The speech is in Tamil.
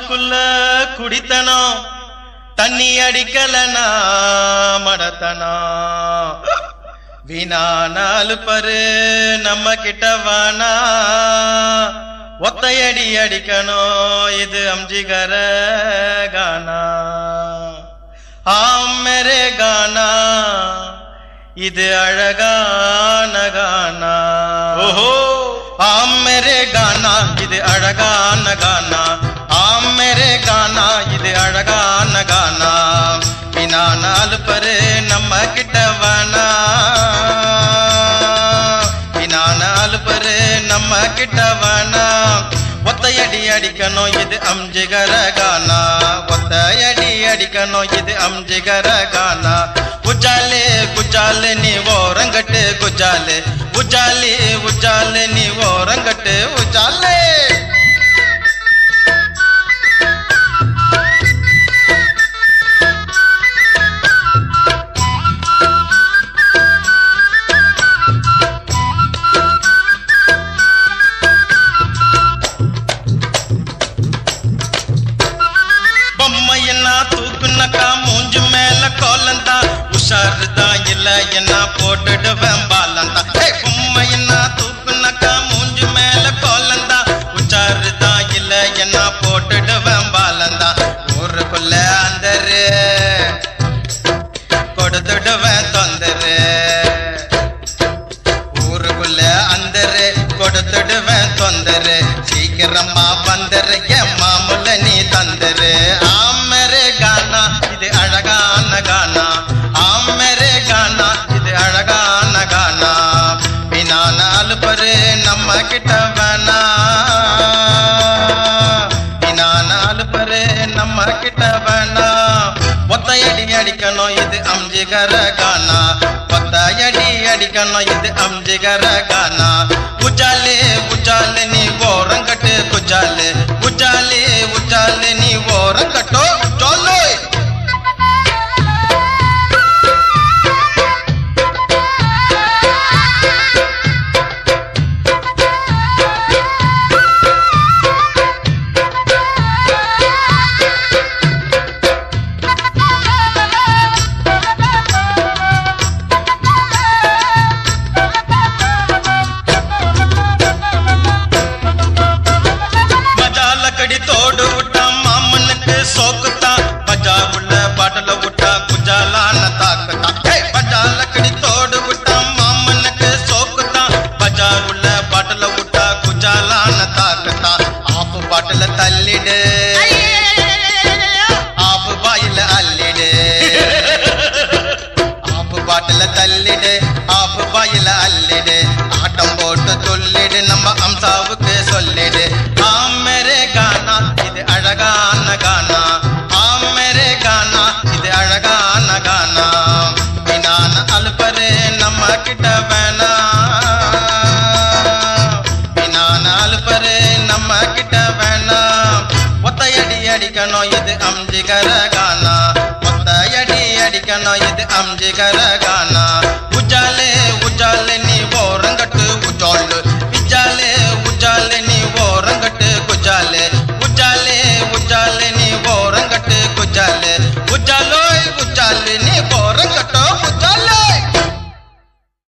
மனசுக்குள்ள குடித்தனம் தண்ணி அடிக்கலனா மடத்தனம் வீணா நாலு பரு நம்ம கிட்ட வானா ஒத்தையடி அடிக்கணும் இது அம்ஜிகர கானா ஆம் மேரே கானா இது அழகான கானா ஓஹோ ஆம் மேரே கானா இது அழகான கானா ஆம் மேரே கானா இது அழகான கானா வினா நாலு பரு நம்ம கிட்ட வேணா வினா நாலு பரு நம்ம கிட்ட வேணா ஒத்தையடி அடிக்கணும் இது அம்ஜிகர கானா ஒத்தையடி அடிக்கணும் இது அம்ஜிகர கானா குஜாலே குஜாலே நீ ஓரங்கட்டு குஜாலே உஜாலே உஜாலே நீ ஓரங்கட்டு உஜாலே பொம்மையன்னா தூக்குனக்கா மூஞ்சு மேல கோலந்தா உஷாருதா இல்ல என்ன போட்டுடுவேன் பாலந்தா ஏய், பொம்மையன்னா தூக்குனக்கா மூஞ்சு மேல கோலந்தா உஷாருதா இல்ல என்ன போட்டுடுவேன் பாலந்தா ஊருக்குள்ள அந்தரு கொடுத்துடுவேன் தொந்தரு ஊருக்குள்ள அந்தரு கொடுத்துடுவேன் தொந்தரு சீக்கிரமா வந்தரு என் மாமுல நீ தந்தரு ஆமரே கானா இது அழகான கானா ஆமரே கானா இது அழகான கானா வினா நாலு பரு நம்ம கிட்ட வேணா வினா நாலு பரு நம்ம கிட்ட வேணா ஒத்தையடி அடிக்கணும் இது அம்ஜிகர கானா ஒத்தையடி அடிக்கணும் இது அம்ஜிகர கானா உஜாலே உஜாலே நீ ஓரங்கட்டு குஜாலே உஜாலே உஜாலே நீ ஓரங்கட்டோ சொல்லு மஜால கடி தோடு விட்டா மாமனுக்கு சோக்குத்தா பஜா உள்ள பாடல விட்டா குஜாலான தாக்குத்தா ஏய், பஜால கடி தோடு விட்டா மாமனுக்கு சோக்குத்தா பஜா உள்ள பாடல விட்டா குஜாலான தாக்குத்தா ஆப்பு பாட்டுல தள்ளிடு ஆப்பு வாயில அள்ளிடு ஆப்பு பாட்டுல தள்ளிடு ஆப்பு வாயில அள்ளிடு ஆட்டம் போட்டு சொல்லிடு நம்ம அம்சாவுக்கு சொல்லிடு ஆம் மேரே கானா இது அழகான கானா ஆம் மேரே கானா இது அழகான கானா வினான அலுப்பரு நம்ம கிட்ட வேணா வினான அலுப்பரு நம்ம கிட்ட வேணா ஒத்தையடி அடிக்கணும் இது அம்ஜிகர கானா ஒத்தையடி அடிக்கணும் இது அம்ஜிகர கானா